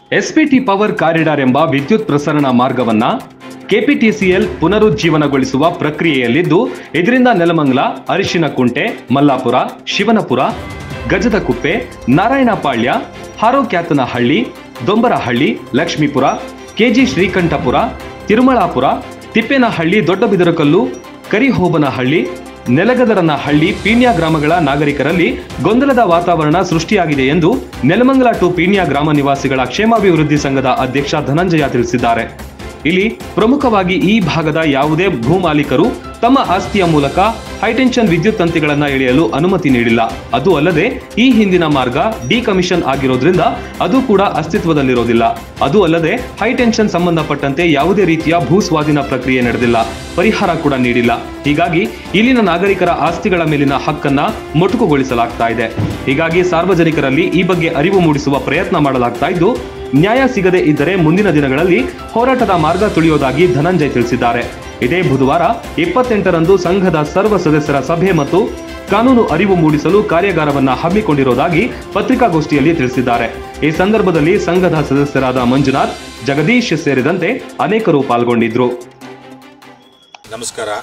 ಎಸ್ಪಿಟಿ power corridor ಎಂಬ ವಿದ್ಯುತ್ ಪ್ರಸರಣ ಮಾರ್ಗವನ್ನ ಕೆಪಿಟಿಸಿಎಲ್ ಪುನರುಜ್ಜೀವನಗೊಳಿಸುವ ಪ್ರಕ್ರಿಯೆಯಲ್ಲಿದ್ದು ಇದರಿಂದ ನೆಲಮಂಗಲ ಅರಿಶಿನಕುಂಟೆ ಮಲ್ಲಾಪುರ ಶಿವನಪುರ ಗಜದಕುಪ್ಪೆ ನಾರಾಯಣಪಾಳ್ಯ ಹಾರೋಕ್ಯಾತನಹಳ್ಳಿ ದೊಂಬರಹಳ್ಳಿ ಲಕ್ಷ್ಮೀಪುರ ಕೆಜಿ ಶ್ರೀಕಂಠಪುರ ತಿರುಮಳಾಪುರ ತಿಪ್ಪೇನಹಳ್ಳಿ ದೊಡ್ಡಬಿದರಕಲ್ಲು ಕರಿಹೋಬನಹಳ್ಳಿ ನೆಲಗದರನಹಳ್ಳಿ ಪೀಣ್ಯ ಗ್ರಾಮಗಳ ನಾಗರಿಕರಲ್ಲಿ ಗೊಂದಲದ ವಾತಾವರಣ ಸೃಷ್ಟಿಯಾಗಿದೆ ಎಂದು ನೆಲಮಂಗಲ ಟು ಪೀಣ್ಯ ಗ್ರಾಮ ನಿವಾಸಿಗಳ ಕ್ಷೇಮಾಭಿವೃದ್ಧಿ ಸಂಘದ ಅಧ್ಯಕ್ಷ ಧನಂಜಯ ತಿಳಿಸಿದ್ದಾರೆ ಇಲ್ಲಿ ಪ್ರಮುಖವಾಗಿ ಈ ಭಾಗದ ಯಾವುದೇ ಭೂಮಾಲೀಕರು ತಮ್ಮ ಆಸ್ತಿಯ ಮೂಲಕ ಹೈಟೆನ್ಷನ್ ವಿದ್ಯುತ್ ತಂತಿಗಳನ್ನ ಎಳೆಯಲು ಅನುಮತಿ ನೀಡಿಲ್ಲ ಅದು ಅಲ್ಲದೆ ಈ ಹಿಂದಿನ ಮಾರ್ಗ ಡಿಕಮಿಷನ್ ಆಗಿರೋದ್ರಿಂದ ಅದು ಕೂಡ ಅಸ್ತಿತ್ವದಲ್ಲಿರೋದಿಲ್ಲ ಅದು ಅಲ್ಲದೆ ಹೈಟೆನ್ಷನ್ ಸಂಬಂಧಪಟ್ಟಂತೆ ಯಾವುದೇ ರೀತಿಯ ಭೂ ಸ್ವಾಧೀನ ಪ್ರಕ್ರಿಯೆ ನಡೆದಿಲ್ಲ ಪರಿಹಾರ ಕೂಡ ನೀಡಿಲ್ಲ ಹೀಗಾಗಿ ಇಲ್ಲಿನ ನಾಗರಿಕರ ಆಸ್ತಿಗಳ ಮೇಲಿನ ಹಕ್ಕನ್ನ ಮೊಟಕುಗೊಳಿಸಲಾಗ್ತಾ ಇದೆ ಹೀಗಾಗಿ ಸಾರ್ವಜನಿಕರಲ್ಲಿ ಈ ಬಗ್ಗೆ ಅರಿವು ಮೂಡಿಸುವ ಪ್ರಯತ್ನ ಮಾಡಲಾಗ್ತಾ ಇದ್ದು ನ್ಯಾಯ ಸಿಗದೇ ಇದ್ದರೆ ಮುಂದಿನ ದಿನಗಳಲ್ಲಿ ಹೋರಾಟದ ಮಾರ್ಗ ತುಳಿಯೋದಾಗಿ ಧನಂಜಯ್ ತಿಳಿಸಿದ್ದಾರೆ ಇದೇ ಬುಧವಾರ ಇಪ್ಪತ್ತೆಂಟರಂದು ಸಂಘದ ಸರ್ವ ಸದಸ್ಯರ ಸಭೆ ಮತ್ತು ಕಾನೂನು ಅರಿವು ಮೂಡಿಸಲು ಕಾರ್ಯಾಗಾರವನ್ನ ಹಮ್ಮಿಕೊಂಡಿರುವುದಾಗಿ ಪತ್ರಿಕಾಗೋಷ್ಠಿಯಲ್ಲಿ ತಿಳಿಸಿದ್ದಾರೆ ಈ ಸಂದರ್ಭದಲ್ಲಿ ಸಂಘದ ಸದಸ್ಯರಾದ ಮಂಜುನಾಥ್ ಜಗದೀಶ್ ಸೇರಿದಂತೆ ಅನೇಕರು ಪಾಲ್ಗೊಂಡಿದ್ರು ನಮಸ್ಕಾರ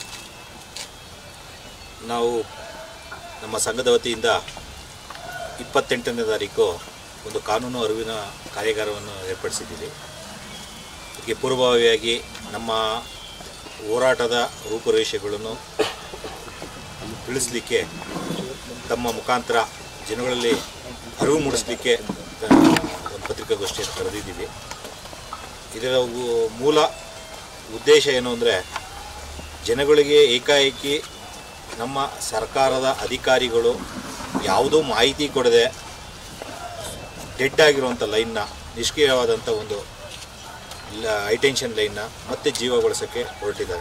ನಾವು ನಮ್ಮ ಸಂಘದ ವತಿಯಿಂದ ಇಪ್ಪತ್ತೆಂಟನೇ ತಾರೀಕು ಒಂದು ಕಾನೂನು ಅರಿವಿನ ಕಾರ್ಯಾಗಾರವನ್ನು ಏರ್ಪಡಿಸಿದ್ದೀವಿ ಇದಕ್ಕೆ ಪೂರ್ವಭಾವಿಯಾಗಿ ನಮ್ಮ ಹೋರಾಟದ ರೂಪುರೇಷೆಗಳನ್ನು ತಿಳಿಸಲಿಕ್ಕೆ ತಮ್ಮ ಮುಖಾಂತರ ಜನಗಳಲ್ಲಿ ಅರಿವು ಮೂಡಿಸಲಿಕ್ಕೆ ಆ, ಒಂದು ಪತ್ರಿಕಾಗೋಷ್ಠಿಯನ್ನು ಕರೆದಿದ್ದೀವಿ ಇದರ ಉ- ಮೂಲ ಉದ್ದೇಶ ಏನು ಅಂದರೆ ಜನಗಳಿಗೆ ಏಕಾಏಕಿ ನಮ್ಮ ಸರ್ಕಾರದ ಅಧಿಕಾರಿಗಳು ಯಾವುದೂ ಮಾಹಿತಿ ಕೊಡದೆ ಡೆಡ್ ಆಗಿರುವಂಥ ಲೈನ್ನ ನಿಷ್ಕ್ರಿಯವಾದಂಥ ಒಂದು ಹೈಟೆನ್ಷನ್ ಲೈನ್ನ ಮತ್ತೆ ಜೀವಗೊಳಿಸೋಕ್ಕೆ ಹೊರಟಿದ್ದಾರೆ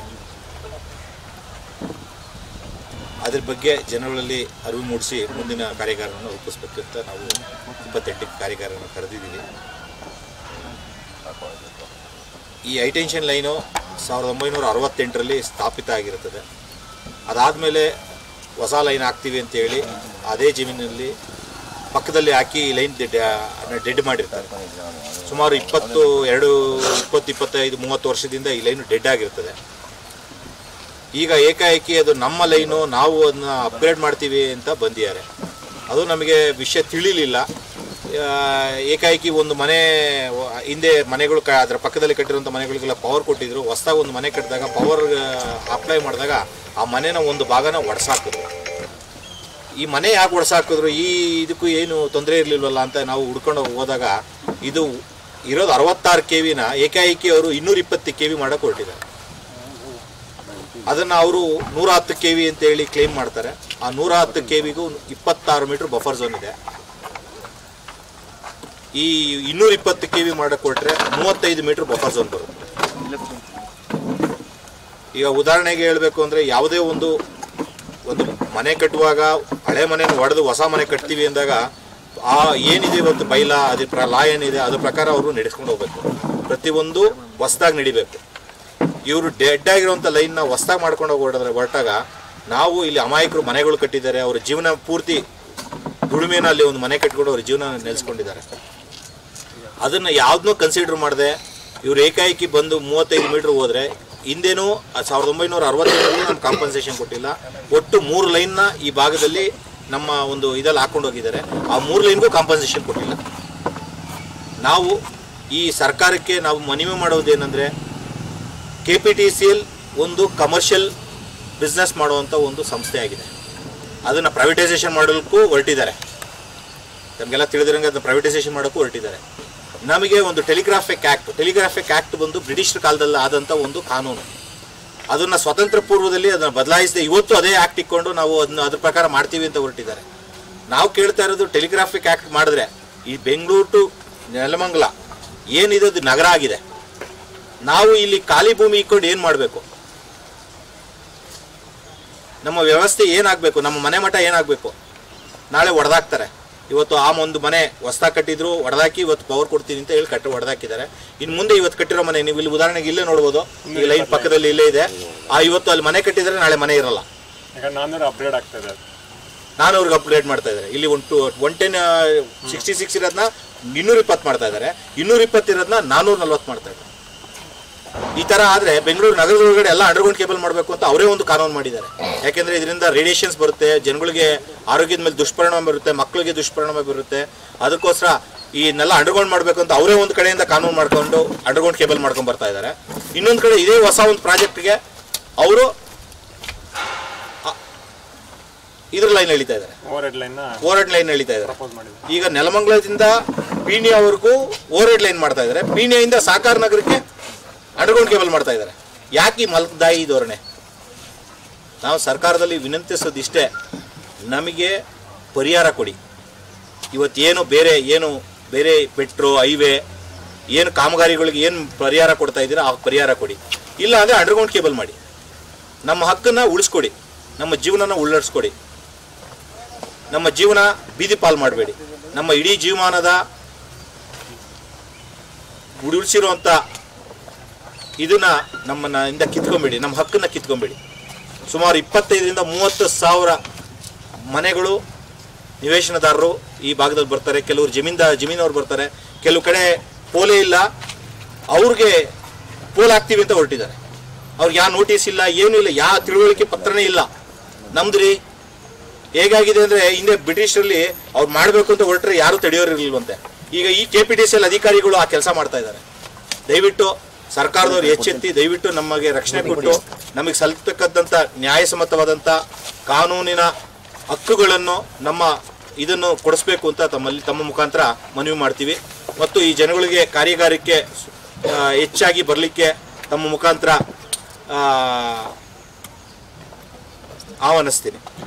ಅದ್ರ ಬಗ್ಗೆ ಜನಗಳಲ್ಲಿ ಅರಿವು ಮೂಡಿಸಿ ಮುಂದಿನ ಕಾರ್ಯಾಗಾರವನ್ನು ರೂಪಿಸಬೇಕು ಅಂತ ನಾವು ಇಪ್ಪತ್ತೆಂಟಕ್ಕೆ ಕಾರ್ಯಾಗಾರವನ್ನು ಕರೆದಿದ್ದೀವಿ ಈ ಹೈಟೆನ್ಷನ್ ಲೈನು ಸಾವಿರದ ಒಂಬೈನೂರ ಅರವತ್ತೆಂಟರಲ್ಲಿ ಸ್ಥಾಪಿತ ಆಗಿರುತ್ತದೆ ಅದಾದಮೇಲೆ ಹೊಸ ಲೈನ್ ಹಾಕ್ತೀವಿ ಅಂತೇಳಿ ಅದೇ ಜಮೀನಲ್ಲಿ ಪಕ್ಕದಲ್ಲಿ ಹಾಕಿ ಈ ಲೈನ್ ಡೆಡ್ ಮಾಡಿರ್ತಾರೆ ಸುಮಾರು ಇಪ್ಪತ್ತು ಎರಡು ಇಪ್ಪತ್ತು ಇಪ್ಪತ್ತೈದು ಮೂವತ್ತು ವರ್ಷದಿಂದ ಈ ಲೈನು ಡೆಡ್ ಆಗಿರ್ತದೆ ಈಗ ಏಕಾಏಕಿ ಅದು ನಮ್ಮ ಲೈನು ನಾವು ಅದನ್ನ ಅಪ್ಗ್ರೇಡ್ ಮಾಡ್ತೀವಿ ಅಂತ ಬಂದಿದ್ದಾರೆ ಅದು ನಮಗೆ ವಿಷಯ ತಿಳಿಲಿಲ್ಲ ಆ, ಏಕಾಏಕಿ ಒಂದು ಮನೆ ವ- ಹಿಂದೆ ಮನೆಗಳು ಕ ಅದರ ಪಕ್ಕದಲ್ಲಿ ಕಟ್ಟಿರುವಂಥ ಮನೆಗಳಿಗೆಲ್ಲ ಪವರ್ ಕೊಟ್ಟಿದ್ರು ಹೊಸ್ದಾಗಿ ಒಂದು ಮನೆ ಕಟ್ಟಿದಾಗ ಪವರ್ ಅಪ್ಲೈ ಮಾಡಿದಾಗ ಆ ಮನೆನ ಒಂದು ಭಾಗನ ಒಡೆಸಾಕಿದ್ರು ಈ ಮನೆ ಯಾಕೆ ಒಡೆಸಾಕಿದ್ರು ಈ ಇದಕ್ಕೂ ಏನು ತೊಂದರೆ ಇರಲಿಲ್ವಲ್ಲ ಅಂತ ನಾವು ಹುಡ್ಕೊಂಡು ಹೋದಾಗ ಇದು ಇರೋದು ಅರವತ್ತಾರು ಕೆ ವಿನ ಏಕಾಏಕಿ ಅವರು ಇನ್ನೂರ ಇಪ್ಪತ್ತು ಕೆ ವಿ ಮಾಡೋಕೆ ಹೊರಟಿದ್ದಾರೆ ಅದನ್ನು ಅವರು ನೂರ ಹತ್ತು ಕೆ ವಿ ಅಂತ ಹೇಳಿ ಕ್ಲೇಮ್ ಮಾಡ್ತಾರೆ ಆ ನೂರ ಹತ್ತು ಕೆ ವಿಗೂ ಇಪ್ಪತ್ತಾರು ಮೀಟ್ರ್ ಬಫರ್ ಝೋನ್ ಇದೆ ಈ ಇನ್ನೂರ ಇಪ್ಪತ್ತು ಕೆ ವಿ ಮಾಡಕ್ಕೆ ಕೊಟ್ಟರೆ ಮೂವತ್ತೈದು ಮೀಟ್ರ್ ಬಫರ್ ಝೋನ್ ಬರುತ್ತೆ ಈಗ ಉದಾಹರಣೆಗೆ ಹೇಳಬೇಕು ಅಂದರೆ ಯಾವುದೇ ಒಂದು ಒಂದು ಮನೆ ಕಟ್ಟುವಾಗ ಹಳೆ ಮನೆನ ಒಡೆದು ಹೊಸ ಮನೆ ಕಟ್ತೀವಿ ಅಂದಾಗ ಆ ಏನಿದೆ ಇವತ್ತು ಬೈಲ ಅದ್ರ ಪ್ರ ಲಾ ಏನಿದೆ ಅದ್ರ ಪ್ರಕಾರ ಅವರು ನಡೆಸ್ಕೊಂಡು ಹೋಗ್ಬೇಕು ಪ್ರತಿಯೊಂದು ಹೊಸ್ದಾಗಿ ನಡಿಬೇಕು ಇವರು ಡೆಡ್ ಆಗಿರುವಂಥ ಲೈನ್ನ ಹೊಸ್ದಾಗಿ ಮಾಡ್ಕೊಂಡು ಹೋಗಿ ಹೊರಡಿದ್ರೆ ಹೊರಟಾಗ ನಾವು ಇಲ್ಲಿ ಅಮಾಯಕರು ಮನೆಗಳು ಕಟ್ಟಿದ್ದಾರೆ ಅವ್ರ ಜೀವನ ಪೂರ್ತಿ ದುಡಿಮೆನ ಅಲ್ಲಿ ಒಂದು ಮನೆ ಕಟ್ಕೊಂಡು ಅವ್ರ ಜೀವನ ನೆಲೆಸ್ಕೊಂಡಿದ್ದಾರೆ ಅದನ್ನು ಯಾವುದನ್ನೂ ಕನ್ಸಿಡರ್ ಮಾಡದೆ ಇವ್ರು ಏಕಾಏಕಿ ಬಂದು ಮೂವತ್ತೈದು ಮೀಟ್ರ್ ಹೋದರೆ ಹಿಂದೇನೂ ಸಾವಿರದ ಒಂಬೈನೂರ ಅರವತ್ತೇಳರಲ್ಲಿ ನಮ್ಗೆ ಕಾಂಪನ್ಸೇಷನ್ ಕೊಟ್ಟಿಲ್ಲ ಒಟ್ಟು ಮೂರು ಲೈನ್ನ ಈ ಭಾಗದಲ್ಲಿ ನಮ್ಮ ಒಂದು ಇದಲ್ಲಿ ಹಾಕೊಂಡು ಹೋಗಿದ್ದಾರೆ ಆ ಮೂರು ಲೈನ್ಗೂ ಕಾಂಪನ್ಸೇಷನ್ ಕೊಟ್ಟಿಲ್ಲ ನಾವು ಈ ಸರ್ಕಾರಕ್ಕೆ ನಾವು ಮನವಿ ಮಾಡೋದೇನೆಂದರೆ K P T C L ಒಂದು ಕಮರ್ಷಿಯಲ್ ಬಿಸ್ನೆಸ್ ಮಾಡುವಂಥ ಒಂದು ಸಂಸ್ಥೆ ಆಗಿದೆ ಅದನ್ನು ಪ್ರೈವೇಟೈಸೇಷನ್ ಮಾಡಲಿಕ್ಕೂ ಹೊರಟಿದ್ದಾರೆ ನಮಗೆಲ್ಲ ತಿಳಿದಿರಂಗೆ ಅದನ್ನು ಪ್ರೈವೇಟೈಸೇಷನ್ ಮಾಡೋಕ್ಕೂ ಹೊರಟಿದ್ದಾರೆ ನಮಗೆ ಒಂದು ಟೆಲಿಗ್ರಾಫಿಕ್ ಆ್ಯಕ್ಟ್ ಟೆಲಿಗ್ರಾಫಿಕ್ ಆ್ಯಕ್ಟ್ ಬಂದು ಬ್ರಿಟಿಷ್ ಕಾಲದಲ್ಲಿ ಆದಂಥ ಒಂದು ಕಾನೂನು ಅದನ್ನು ಸ್ವತಂತ್ರ ಪೂರ್ವದಲ್ಲಿ ಅದನ್ನು ಬದಲಾಯಿಸದೆ ಇವತ್ತು ಅದೇ ಆ್ಯಕ್ಟ್ ಇಟ್ಕೊಂಡು ನಾವು ಅದನ್ನ ಅದ್ರ ಪ್ರಕಾರ ಮಾಡ್ತೀವಿ ಅಂತ ಹೊರಟಿದ್ದಾರೆ ನಾವು ಕೇಳ್ತಾ ಇರೋದು ಟೆಲಿಗ್ರಾಫಿಕ್ ಆ್ಯಕ್ಟ್ ಮಾಡಿದ್ರೆ ಈ ಬೆಂಗಳೂರು ಟು ನೆಲಮಂಗಲ ಏನಿದೆ ಅದು ನಗರ ಆಗಿದೆ ನಾವು ಇಲ್ಲಿ ಖಾಲಿ ಭೂಮಿ ಇಟ್ಕೊಂಡು ಏನು ಮಾಡಬೇಕು ನಮ್ಮ ವ್ಯವಸ್ಥೆ ಏನಾಗಬೇಕು ನಮ್ಮ ಮನೆ ಮಠ ಏನಾಗಬೇಕು ನಾಳೆ ಒಡೆದಾಕ್ತಾರೆ ಇವತ್ತು ಆ ಒಂದು ಮನೆ ಹೊಸ್ದಾಗಿ ಕಟ್ಟಿದ್ರು ಒಡೆದಾಕಿ ಇವತ್ತು ಪವರ್ ಕೊಡ್ತೀನಿ ಅಂತ ಹೇಳಿ ಕಟ್ಟಿ ಒಡೆದಾಕಿದ್ದಾರೆ ಇನ್ನು ಮುಂದೆ ಇವತ್ತು ಕಟ್ಟಿರೋ ಮನೆ ನೀವು ಇಲ್ಲಿ ಉದಾಹರಣೆಗೆ ಇಲ್ಲೇ ನೋಡ್ಬೋದು ಈ ಲೈನ್ ಪಕ್ಕದಲ್ಲಿ ಇಲ್ಲೇ ಇದೆ ಆ ಇವತ್ತು ಅಲ್ಲಿ ಮನೆ ಕಟ್ಟಿದ್ರೆ ನಾಳೆ ಮನೆ ಇರಲ್ಲ ಈಗ ನಾನ್ನೂರು ಅಪ್ಗ್ರೇಡ್ ಆಗ್ತಾ ಇದೆ ನಾನು ಅವ್ರಿಗೆ ಅಪ್ಗ್ರೇಡ್ ಮಾಡ್ತಾ ಇದ್ದಾರೆ ಇಲ್ಲಿ one two one ten sixty six ಇರೋದನ್ನ ಇನ್ನೂರ ಇಪ್ಪತ್ತು ಮಾಡ್ತಾ ಇದ್ದಾರೆ ಇನ್ನೂರ ಇಪ್ಪತ್ತಿರೋದನ್ನ ನಾನ್ನೂರ ನಲ್ವತ್ತು ಮಾಡ್ತಾ ಇದ್ದಾರೆ ಈ ತರ ಆದ್ರೆ ಬೆಂಗಳೂರು ನಗರದೊಳಗಡೆ ಎಲ್ಲ ಅಂಡರ್ಗ್ರೌಂಡ್ ಕೇಬಲ್ ಮಾಡಬೇಕು ಅಂತ ಅವರೇ ಒಂದು ಕಾನೂನು ಮಾಡಿದ್ದಾರೆ ಯಾಕೆಂದ್ರೆ ಇದರಿಂದ ರೇಡಿಯೇಷನ್ಸ್ ಬರುತ್ತೆ ಜನಗಳಿಗೆ ಆರೋಗ್ಯದ ಮೇಲೆ ದುಷ್ಪರಿಣಾಮ ಬರುತ್ತೆ ಮಕ್ಕಳಿಗೆ ದುಷ್ಪರಿಣಾಮ ಬರುತ್ತೆ ಅದಕ್ಕೋಸ್ಕರ ಈನೆಲ್ಲ ಅಂಡರ್ಗ್ರೌಂಡ್ ಮಾಡಬೇಕು ಅಂತ ಅವರೇ ಒಂದು ಕಡೆಯಿಂದ ಕಾನೂನು ಮಾಡ್ಕೊಂಡು ಅಂಡರ್ಗ್ರೌಂಡ್ ಕೇಬಲ್ ಮಾಡ್ಕೊಂಡು ಬರ್ತಾ ಇದ್ದಾರೆ ಇನ್ನೊಂದು ಕಡೆ ಇದೇ ಹೊಸ ಒಂದು ಪ್ರಾಜೆಕ್ಟ್ಗೆ ಅವರು ಇದ್ರ ಲೈನ್ ಎಳಿತಾ ಇದ್ದಾರೆ overhead line overhead line ಎಳಿತಾ ಇದ್ದಾರೆ ಪ್ರಪೋಸ್ ಮಾಡಿದ್ರು ಈಗ ನೆಲಮಂಗಲದಿಂದ ಪೀಣ್ಯವರೆಗೂ ಓವರ್ ಹೆಡ್ ಲೈನ್ ಮಾಡ್ತಾ ಇದ್ದಾರೆ ಪೀಣ್ಯದಿಂದ ಸಾಕಾರ ನಗರಕ್ಕೆ ಅಂಡರ್ಗ್ರೌಂಡ್ ಕೇಬಲ್ ಮಾಡ್ತಾ ಇದ್ದಾರೆ ಯಾಕೆ ಈ ಮಲ್ಕದಾಯಿ ಧೋರಣೆ ನಾವು ಸರ್ಕಾರದಲ್ಲಿ ವಿನಂತಿಸೋದಿಷ್ಟೇ ನಮಗೆ ಪರಿಹಾರ ಕೊಡಿ ಇವತ್ತೇನು ಬೇರೆ ಏನು ಬೇರೆ ಮೆಟ್ರೋ ಹೈವೇ ಏನು ಕಾಮಗಾರಿಗಳಿಗೆ ಏನು ಪರಿಹಾರ ಕೊಡ್ತಾ ಇದ್ದೀರಾ ಆ ಪರಿಹಾರ ಕೊಡಿ ಇಲ್ಲ ಅಂದರೆ ಅಂಡರ್ಗ್ರೌಂಡ್ ಕೇಬಲ್ ಮಾಡಿ ನಮ್ಮ ಹಕ್ಕನ್ನು ಉಳಿಸ್ಕೊಡಿ ನಮ್ಮ ಜೀವನನ ಉಳ್ಳಡಿಸ್ಕೊಡಿ ನಮ್ಮ ಜೀವನ ಬೀದಿ ಪಾಲ್ ಮಾಡಬೇಡಿ ನಮ್ಮ ಇಡೀ ಜೀವಮಾನದ ಉಳಿಸಿರುವಂಥ ಇದನ್ನ ನಮ್ಮನ್ನ ಇಂದ ಕಿತ್ಕೊಂಬೇಡಿ ನಮ್ಮ ಹಕ್ಕನ್ನ ಕಿತ್ಕೊಂಬೇಡಿ ಸುಮಾರು ಇಪ್ಪತ್ತೈದರಿಂದ ಮೂವತ್ತು ಸಾವಿರ ಮನೆಗಳು ನಿವೇಶನದಾರರು ಈ ಭಾಗದಲ್ಲಿ ಬರ್ತಾರೆ ಕೆಲವರು ಜಮೀನ್ದ ಜಮೀನವ್ರು ಬರ್ತಾರೆ ಕೆಲವು ಕಡೆ ಪೋಲೆ ಇಲ್ಲ ಅವ್ರಿಗೆ ಪೋಲ್ ಹಾಕ್ತೀವಿ ಅಂತ ಹೊರಟಿದ್ದಾರೆ ಅವ್ರಿಗೆ ಯಾವ ನೋಟಿಸ್ ಇಲ್ಲ ಏನೂ ಇಲ್ಲ ಯಾವ ತಿಳುವಳಿಕೆ ಪತ್ರನೇ ಇಲ್ಲ ನಮ್ದ್ರಿ ಹೇಗಾಗಿದೆ ಅಂದ್ರೆ ಹಿಂದೆ ಬ್ರಿಟಿಷರಲ್ಲಿ ಅವ್ರು ಮಾಡಬೇಕು ಅಂತ ಹೊರಟ್ರೆ ಯಾರು ತಡೆಯೋರಿರ್ಲಿಲ್ವಂತೆ ಈಗ ಈ K P T C L ಅಧಿಕಾರಿಗಳು ಆ ಕೆಲಸ ಮಾಡ್ತಾ ಇದ್ದಾರೆ ದಯವಿಟ್ಟು ಸರ್ಕಾರದವ್ರು ಎಚ್ಚೆತ್ತಿ ದಯವಿಟ್ಟು ನಮಗೆ ರಕ್ಷಣೆ ಕೊಟ್ಟು ನಮಗೆ ಸಲ್ತಕ್ಕಂಥ ನ್ಯಾಯಸಮ್ಮತವಾದಂಥ ಕಾನೂನಿನ ಹಕ್ಕುಗಳನ್ನು ನಮ್ಮ ಇದನ್ನು ಕೊಡಿಸ್ಬೇಕು ಅಂತ ತಮ್ಮಲ್ಲಿ ತಮ್ಮ ಮುಖಾಂತರ ಮನವಿ ಮಾಡ್ತೀವಿ ಮತ್ತು ಈ ಜನಗಳಿಗೆ ಕಾರ್ಯಗಾರಕ್ಕೆ ಆ, ಹೆಚ್ಚಾಗಿ ಬರಲಿಕ್ಕೆ ತಮ್ಮ ಮುಖಾಂತರ ಆ, ಆಹ್ವಾನಿಸ್ತೀನಿ